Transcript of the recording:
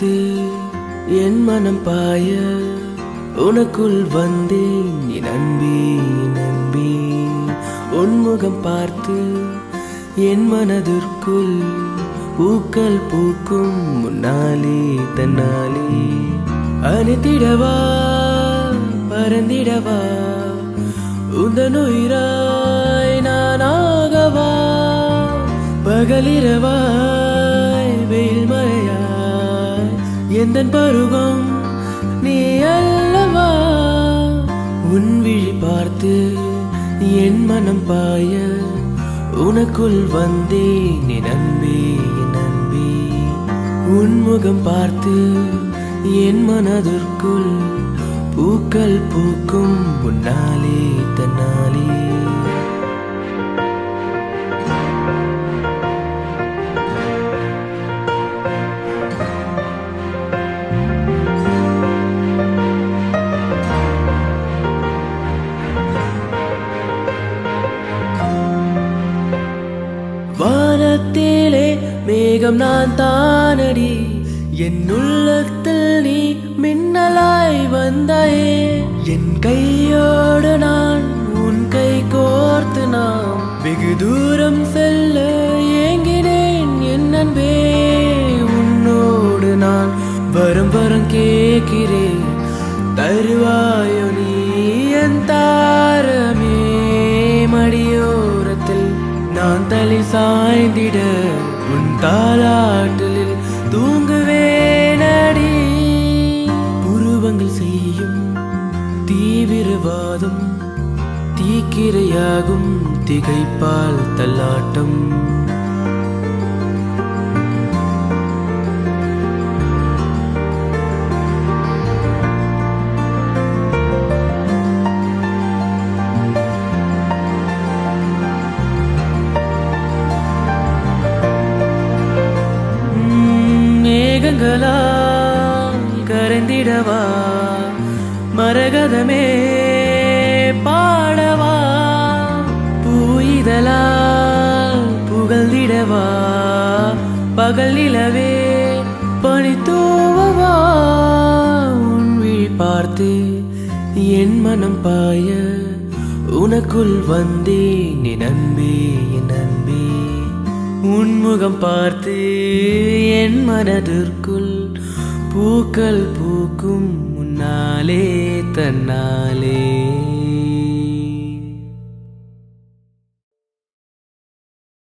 பார்த்து என் மனம் பாய உனக்குள் வந்தேன் என் அன்பே என் அன்பே உன்முகம் பார்த்து என் மனதிற்குள் பூக்கள் பூக்கும் முன்னாலே தன்னாலே அணித்திடவா பறந்திடவா உந்தன் உயிராய் நானாகவா பகலிரவாய் வெயில் மழையாய் எந்தன் பருவம் நீ அல்லவா உன் விழி பார்த்து என் மனம் பாய உனக்குள் வந்தேன் என் அன்பே என் அன்பே உன் முகம் பார்த்து என் மனதிற்குள் பூக்கள் பூக்கும் முன்னாலே தன்னாலே வானத்திலே மேகம் நான் தானடி என் உள்ளத்தில் நீ மின்னலாய் வந்தாயே என் கையோடு நான் உன் கை கோர்த்து நாம் வெகு தூரம் செல்ல ஏங்கினேன் என் அன்பே உன்னோடு நான் வரம் வரம் கேட்கிறேன் தருவாயோ நீ என் தாரமே மடியோரத்தில் நான் தலை சாய்ந்திட உன் தாலாட்டலில் தூங்குவேனடி புருவங்கள் செய்யும் தீவிரவாதம் தீக்கிரையாகும் திகைப்பால் தள்ளாட்டம் உம், மேகங்களால் கரைந்திடவா மரகதமே பாடவா பூயிதலால் புகழ்ந்திடவா பகல் நிலவே பனி தூவவா உன் விழி பார்த்து என் மனம் பாய உனக்குள் வந்தேன் என் அன்பே என் அன்பே உன்முகம் பார்த்து என் மனதிற்குள் பூக்கள் பூக்கும் முன்னாலே தன்னாலே